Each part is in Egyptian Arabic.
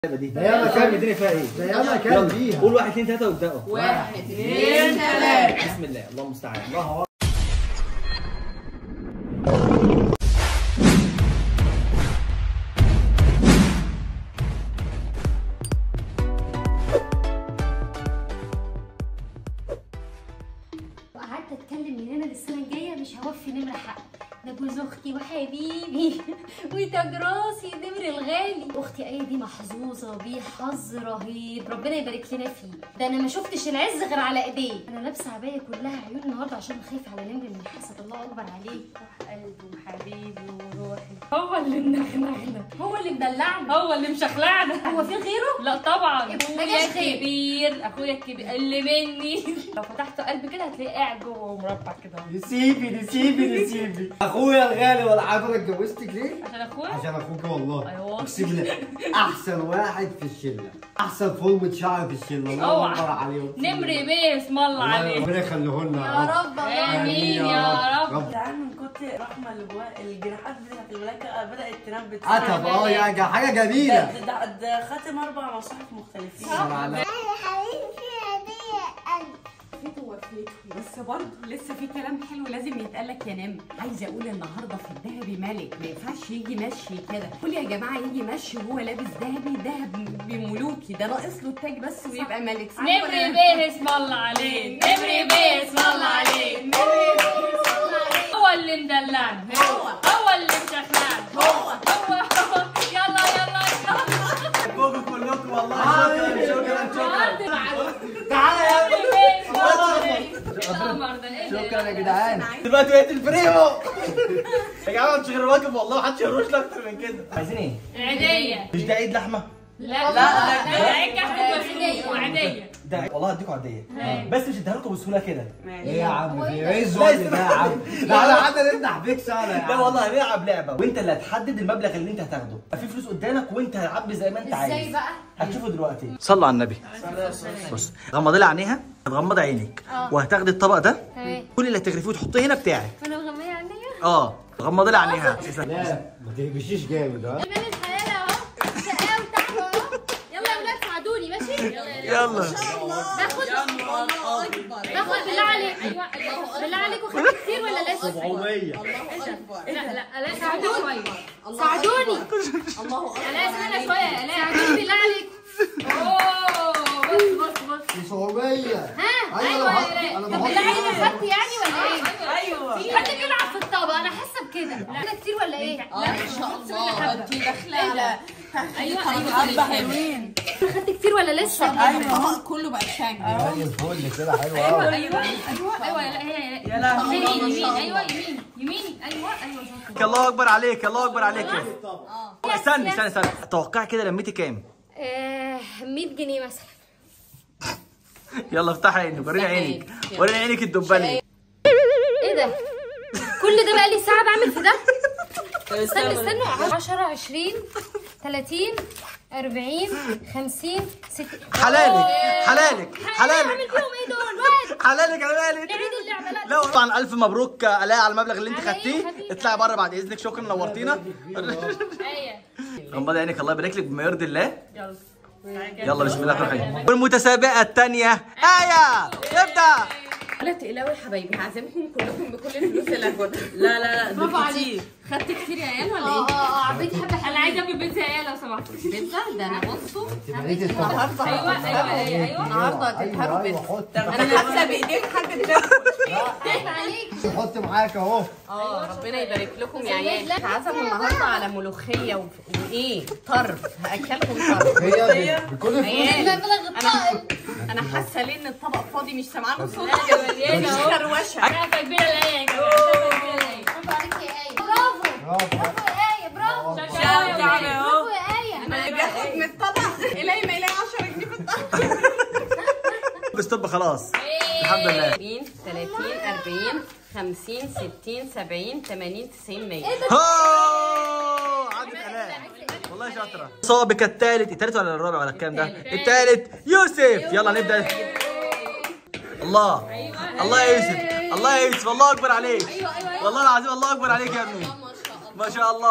دي ده ياما كان- الدنيا فيها ايه ده ياما كان يلا فيها. قول واحد اثنين ثلاثة وابدأوا واحد اثنين ثلاثة بسم الله الله المستعان الله وقعدت اتكلم من هنا للسنه الجايه مش هوفي نمره حق ده جوز اختي وحبيبي وتاج راسي نمر الغالي اختي ايه دي محظوظه بيه حظ رهيب ربنا يبارك لنا فيه ده انا ما شفتش العز غير على ايديه انا لابسه عبايه كلها عيون النهارده عشان خايفه على نمر من حسد الله اكبر عليه روح قلبي وحبيبي وروحي هو اللي منغنغنا هو اللي مدلعنا هو اللي مشخلعنا هو في غيره لا طبعا إيه، اخويا محتاجاش غير. الكبير اخويا الكبير اللي مني لو فتحت قلبي كده هتلاقيه قاعد جوه ومربع كده نسيبي نسيبي نسيبي اخويا الغالي ولا عارف انا اتجوزتك ليه؟ عشان اخويا عشان اخوك والله أيوة. اقسم بالله احسن واحد في الشله احسن فورمة شعر في الشله الله اوعى. اكبر عليه نمر بيه اسم الله الله عليه ربنا يخليه لنا يا رب الله امين يا رب جدعان من كتر رحمة الجوا- الجناحات بتاعت الملاكة بدأت تنبت اتف اه يا جا- حاجه جميله ده, ده, ده خاتم أربع مصاحف مختلفين على- وفيته وفيته بس برضه لسه في كلام حلو لازم يتقال لك يا نمر عايزه اقول النهارده في الذهبي ملك ما ينفعش يجي مشي كده قول يا جماعه يجي مشي وهو لابس ذهبي ذهب بملوكي ده ناقص له التاج بس ويبقى ملك صح نمر ولا لا؟ بيه اسم الله عليه نمر بيه اسم الله عليه نمر بيه اسم الله عليه هو اللي مدلعنا هو هو اللي مشخلعنا هو هو هو يلا يلا يلا فوقكم كلكم والله شكرا شكرا شكرا تعالى يا ابني نمر بيه اسم الله عليه القمر ده ايه ده؟ شكرا يا جدعان دلوقتي بقيت البريمو يا جماعة مش غير واجب والله محدش يهرش لي اكتر من كده عايزين ايه؟ عيدية مش ده عيد لحمة؟ لا لا لا ده عيد كحك مسلوق وعيدية ده والله هديكوا عادية بس مش اديها لكم بسهولة كده ايه يا عم في ايه الزول ده يا عم لا لا قعدنا نفتح بيك سنه يا لا عم والله هنلعب لعبة وانت اللي هتحدد المبلغ اللي انت هتاخده في فلوس قدامك وانت هتعبي زي ما انت عايز ازاي بقى هتشوفوا دلوقتي صلوا على النبي بص غمضي لي عينيها هتغمضي عينك اه. وهتاخدي الطبق ده تمام كل اللي هتغرفيه تحطيه هنا بتاعك انا مغمية عينيا اه غمضي لي عينيها لا ما تهبشيش جامد ها امان الحياة اهو شقاوة وتعب اهو يلا يا ولاد ساعدوني ماشي يلا باخد باخد بالله عليك بالله عليكم خدت كتير ولا لسه 700 لا لا لا ساعدوني ساعدوني الله لا استنى شوية يا لا ساعدوني بالله عليكم اوه بص بص بص 700 ها ايوه انا بحط انا طب بحط بالله عليك اخدت يعني ولا ايه؟ أيوه حد بيلعب في الطابة انا حاسة بكده كده كتير ولا ايه؟ لا ان شاء الله انت داخله على ايوه حبة حلوين خدت كتير ولا لسه؟ ايوه كله بقى شاك زي الفل كده حلو قوي ايوه ايوه ايوه لا هي يا لهوي يمين يمين ايوه يمين يمين ايوه ايوه شاطر الله اكبر عليك الله اكبر عليك استني استني استني توقعي كده لميتي كام 100 جنيه مثلا يلا افتحي عينك وريني عينك وريني عينك الدباني ايه ده؟ كل ده بقى لي ساعة بعمل في ده؟ استنى استنى 10 20 30 40 50 60 حلالك حلالك اعمل حلالك فيهم ايه دول؟ واد حلالك حلالك نعيد اللعبة لا لا طبعا الف مبروك الاء على المبلغ اللي انت على إيه خدتيه حبيبي؟ اطلعي بره بعد اذنك شكرا نورتينا ايوه غمضي عينك الله يبارك لك بما يرضي الله يلا يلا بسم الله الرحمن الرحيم والمتسابقه الثانيه ايه ابدا ولا تقلقوا يا حبايبي هعزمكم كلكم بكل الفلوس اللي هاخدها لا لا لا برافو دول عليك. كتير خدت كتير يا عيال ولا اه ايه؟ اه اه عبيت حبة انا حلوة عايزه اكل بيتزا ايه لو سمحت بيتزا ده انا بصوا بقيت الطبق النهارده ايوه ايوه ايوه ايوه النهارده هتتهروا ايوه بيتزا حط انا لابسه بايدين حاجه تاكل عيب عليك حط معاك اهو اه ربنا يبارك لكم يا عيال اتعزموا النهارده على ملوخيه و- وايه طرف هاكلكم طرف هي ب- بكل الفلوس عيال مبلغ الطائر انا حاسه ليه ان الطبق فاضي مش سامعانه صوت لا مليانه مش اهو كروشه سقفه كبيره لايه يا جماعه سقفه كبيره لايه برافو عليك يا آية برافو برافو برافو يا آية برافو شكرا شكرا يا اهو برافو يا آية انا اللي بياخد من الطبق الهي ما يلاقي 10 جنيه في الطبق ستوب خلاص الحمد لله 20 30 40 50 60 70 80 90 100 هو عدت الاء والله شاطره صابك الثالث الثالث ولا الرابع ولا الكام ده الثالث يوسف يلا نبدا الله الله يا يوسف الله يا يوسف الله اكبر عليك والله العظيم الله اكبر عليك يا ابني ما شاء الله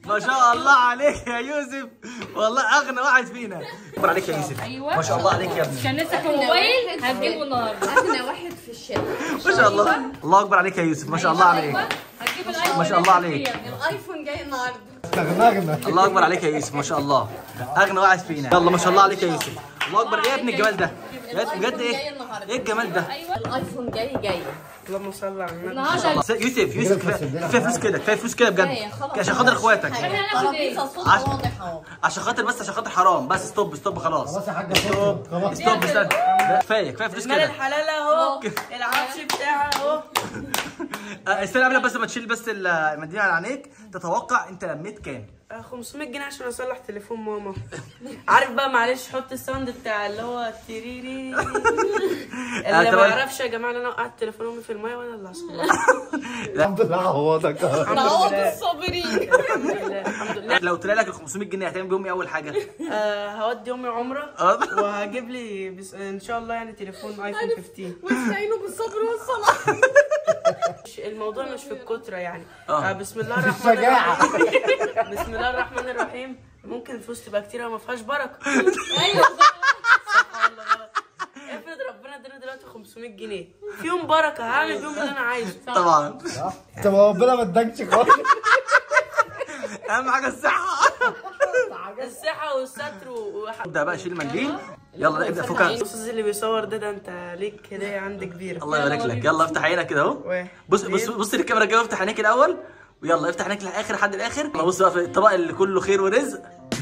ما شاء الله عليك يا يوسف والله اغنى واحد فينا اكبر عليك يا يوسف أيوة. ما شاء الله عليك يا ابني كان نفسك في موبايل هتجيبه النهارده اغنى واحد في الشارع ما شاء الله الله اكبر عليك يا يوسف ما شاء الله عليك هتجيب الايفون ما شاء الله عليك. الايفون جاي النهارده استغنغنا الله اكبر عليك يا يوسف ما شاء الله اغنى واحد فينا يلا ما شاء الله عليك يا يوسف الله اكبر ايه يا ابني الجمال ده بجد بجد ايه ايه الجمال ده الايفون جاي جاي اللهم صل على النبي النهارده يوسف يوسف كفايه كفايه فلوس كده كفايه فلوس كده بجد عشان خاطر اخواتك ترابيزه صوت عش- واضح اهو عشان خاطر بس عشان خاطر حرام بس ستوب ستوب خلاص خلاص يا حاجه ستوب خلاص ستوب استنى لا، كفايه كفايه فلوس مال كده الحلال اهو العفش بتاعها اهو آه، استنى قبل بس ما تشيل بس المنديل على عينيك تتوقع انت لميت كام آه، 500 جنيه عشان اصلح تليفون ماما عارف بقى معلش حط الساوند بتاع اللي هو تيريري اللي طب- ما يعرفش يا جماعه ان انا وقعت تليفون امي في الميه وانا اللي هصلحه الحمد لله عوضك الحمد عوض لله الصابرين الحمد لله الحمد لله لو طلع لك ال 500 جنيه هتعمل بيهم ايه اول حاجه آه، هودي امي عمره اه. وهجيب لي بس ان شاء الله يعني تليفون ايفون 15 واستعينوا بالصبر والصلاه مش- الموضوع مش في الكترة يعني اه. آه بسم الله الرحمن الشجاعة. الرحيم بسم الله الرحمن الرحيم ممكن الفلوس تبقى كتيرة وما فيهاش بركة ايوه صح ولا غلط؟ افرض ربنا اداني دلوقتي 500 جنيه فيهم بركة هعمل بيهم اللي انا عايزه طبعا انت ما ربنا ما ادكش خالص اهم حاجه الصحه الصحة والستر و ابدا بقى شيل المنديل يلا ابدا فكها الاستاذ اللي بيصور ده ده انت ليك هدية عندي كبيرة الله يبارك لك يلا افتح عينك كده اهو واحد، بص بص اتنين. بص للكاميرا الجايه افتح عينيك الاول ويلا افتح عينيك للاخر لحد الاخر يلا بص بقى في الطبق اللي كله خير ورزق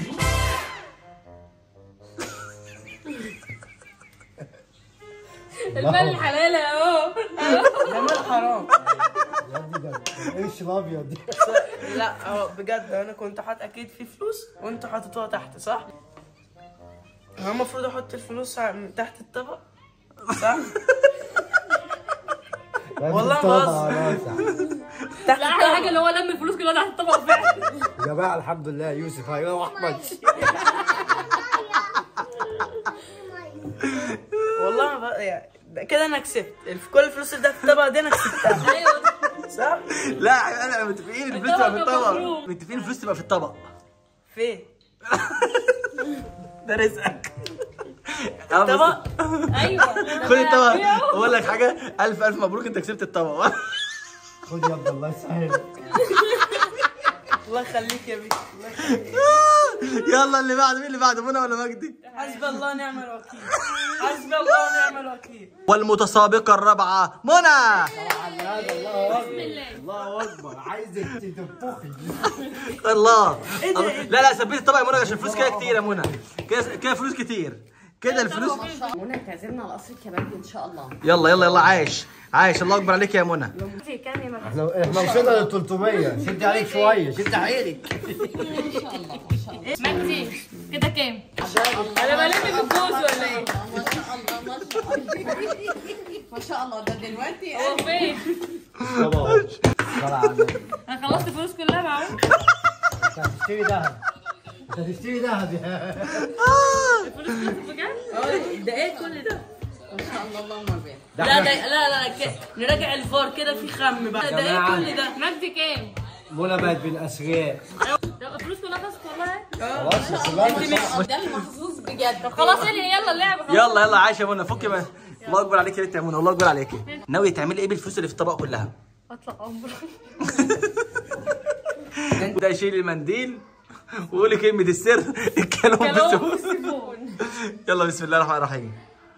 المال الحلال اهو ده مال حرام يا ابني ده ايش الابيض دي لا هو بجد انا كنت حاطط اكيد في فلوس وانتوا حاططوها تحت صح؟ هو المفروض احط الفلوس ع- تحت الطبق صح؟ والله بهزر. تحت لا احلى حاجه الطبق اللي هو لم الفلوس كلها تحت الطبق فعلا يا جماعه الحمد لله يوسف هيروح احمد والله ما بقى يعني ده كده انا كسبت الف- كل الفلوس اللي تحت الطبق دي انا كسبتها ايوه صح؟ لا انا متفقين الفلوس تبقى في الطبق الطبق مبروك. متفقين الفلوس تبقى في الطبق فين؟ ده رزقك طبق ايوه خد الطبق اقول لك حاجه الف الف مبروك انت كسبت الطبق خد يا ابني الله يسهل الله يخليك يا بيه الله يخليك. يلا اللي بعده مين اللي بعده منى ولا مجدي حسبي الله ونعم الوكيل حسبي الله ونعم الوكيل والمتسابقه الرابعه منى هذا الله اكبر الله اكبر عايزك تنفخي الله لا لا ثبت الطبق يا منى عشان فلوس كده كتير يا منى كده كده فلوس كتير كده الفلوس منى تعزمنا على قصر الكبابجي ان شاء الله يلا يلا يلا عايش عايش الله اكبر عليك يا منى احنا احنا وصلنا لل 300 شد عليك شويه شد حيلك ان شاء الله ان شاء الله مجدي كده كام؟ انا بلم بالجوز ولا ايه؟ ما شاء الله ما شاء الله ما شاء الله ده دلوقتي هو فين؟ طبعا طلع على النبي. انا خلصت الفلوس كلها معاه انت هتشتري ذهب انت هتشتري ذهب يا الفلوس خلصت بجد؟ اه ده ايه كل ده؟ ما شاء الله اللهم بارك لا ده لا لا ك- نراجع الفار كده في خم بقى ده ايه جماعة. كل ده؟ مجدي كام؟ منى بقت بالاثرياء ده الفلوس كلها خلصت والله خلاص بس الله ده المحظوظ بجد خلاص الهي يلا اللعبه خلاص. يلا يلا عايش يا منى فكي ما الله اكبر عليك يا ريت يا منى الله اكبر عليك ناويه تعملي ايه بالفلوس اللي في الطبق كلها اطلع عمره ده يشيل المنديل وقولي كلمه السر الكلام كلام بالسهوله السيفون يلا بسم الله الرحمن الرحيم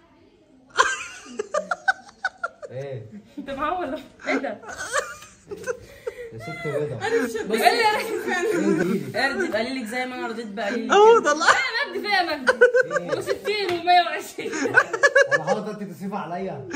ايه انت معاه ولا ايه ده؟ يا ست رضا ارضي بقليلك زي ما انا رضيت بقليلك اهو ده الله يا مجدي فيها يا مجدي و60 و120 انا حاطط انت تصرف عليا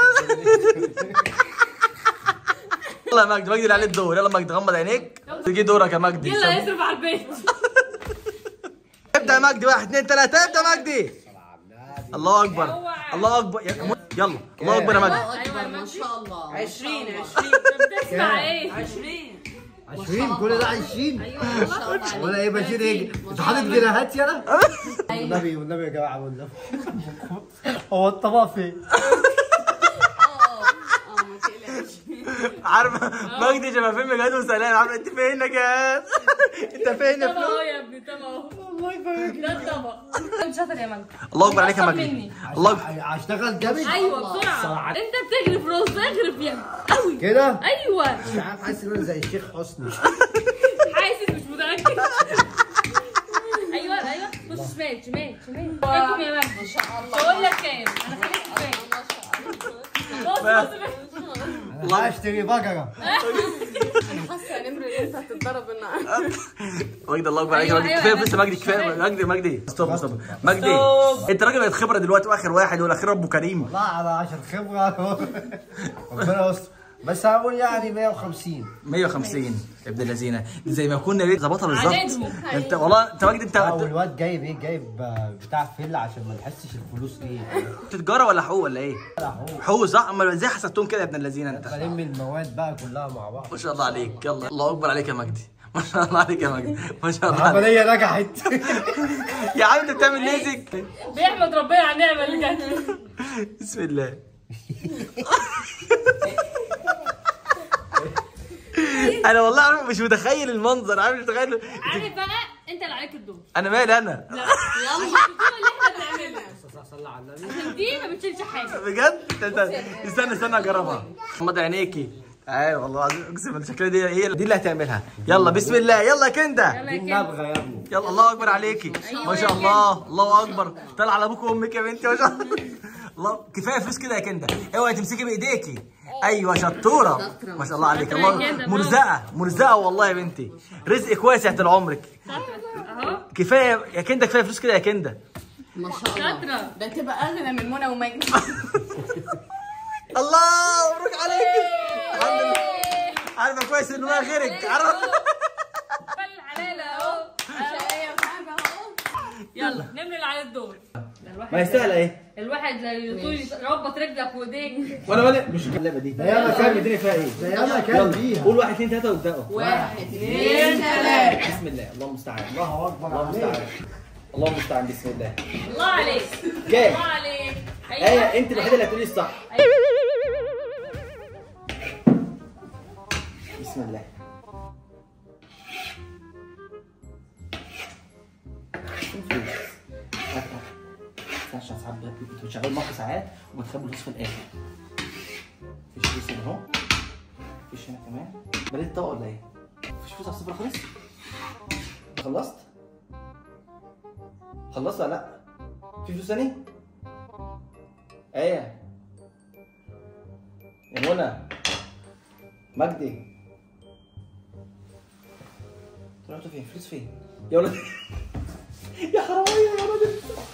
يلا يا مجدي مجدي اللي عليه الدور يلا مجدي غمض عينيك تيجي دورك يا مجدي يلا يصرف على البيت ابدا يا مجدي واحد اثنين ثلاثه ابدا يا مجدي الله اكبر الله اكبر يا- يلا الله اكبر يا مجدي اكبر ما شاء الله 20 20 بتسمع ايه؟ 20 20 كل ده 20 ما شاء الله عليك ولا ايه بشير ايه انت حاطط جنيهات يلا والنبي والنبي يا جماعه والنبي هو الطبق فين؟ اه اه ما تقلقش عارفه مجدي شبه فيلم جهاد وسلام عارفه انت فين يا جهاد انت فين يا طبق فلوس اهو يا ابني طبق اهو الله يبارك ده الطبق انت شاطر يا مجدي الله اكبر عليك يا أكتر مجدي مني. الله هشتغل جامد ايوه بسرعه انت بتغرف رز اغرف يا قوي كده ايوه مش عارف حاسس ان انا زي الشيخ حسني حاسس مش متاكد ايوه ايوه بص شمال شمال شمال عليكم يا مجدي ما شاء الله بقول لك كام انا خليك فاهم بص بص بص. الله اشتري بقره حاسه نمر انت هتتضرب النهارده مجدي الله اكبر عليك يا أيوة، مجدي أيوة، كفايه أيوة. بس مجدي كفايه مجدي مجدي ستوب ستوب مجدي ستوب. انت راجل بقت خبره دلوقتي واخر واحد والاخير ابو كريم لا على عشان خبره ربنا يستر بس هقول يعني 150 150 ابن اللذينه دي زي ما كنا ليه ظبطها بالظبط عددهم. انت والله انت مجدي انت لا انت والواد جايب ايه جايب آه، بتاع فيلا عشان ما نحسش الفلوس ايه تجاره ولا حقوق ولا ايه؟ لا هو حقوق صح امال ازاي حسبتهم كده يا ابن اللذينه انت بلم المواد بقى كلها مع بعض ما شاء الله عليك يلا الله اكبر عليك يا مجدي ما شاء الله عليك يا مجدي ما شاء الله عليك العمليه نجحت يا عم انت بتعمل ليزك بيحمد ربنا على النعمه اللي جت بسم الله انا والله عارف مش متخيل المنظر عارف مش متخيل عارف بقى انت اللي عليك الدور انا مالي انا يلا الدور اللي احنا بنعمله صلى على النبي عشان دي ما بتشيلش حاجه بجد انت انت استنى استنى اجربها غمض عينيكي ايوه والله العظيم اقسم بالله شكلها دي هي دي اللي هتعملها يلا بسم الله يلا يا كنده يلا دي يا كده النبغه يا ابني يلا الله اكبر عليكي ما شاء الله الله اكبر طلع على ابوك وامك يا بنتي ما شاء الله الله كفايه فلوس كده يا كنده اوعي تمسكي بايديكي ايوه شطوره ما شاء الله عليك شاطرة يا الله كنده، مرزقه مرزقه والله يا بنتي رزقك واسع طول عمرك اهو كفايه يا كنده كفايه فلوس كده يا كنده ما شاء الله شاطره ده تبقى اغنى من منى ومجدي الله مبروك عليك الحمد لله عارفه كويس انه ما غيرك عارفه فل الحلالة اهو شقاية وحاجه اهو يلا نملي على الدور ده الواحد ما يستاهل ايه الواحد زي طول ربط رجلك وايديك ولا ولا مش اللعبه دي ده ياما كان الدنيا فيها ايه ده ياما كان فيها قول واحد اثنين ثلاثه وابداوا واحد اثنين ثلاثة بسم الله الله المستعان الله اكبر الله عليك المستعان الله المستعان بسم الله الله عليك كام الله عليك ايه انت الوحيده اللي هتقولي الصح بسم الله فين فلوس؟ هات هات. عشان ساعات بت- انتوا بتشغلوا معاكم ساعات وبتخبوا الفلوس في الاخر مفيش فلوس هنا اهو مفيش هنا كمان بليت الطبق ولا ايه؟ مفيش فلوس على الصفر خالص؟ خلصت؟ خلصت ولا لا؟ في فلوس تاني؟ ايه يا منى مجدي رحتوا فين؟ فلوس فين؟ يا ولد يا حرامية يا ولد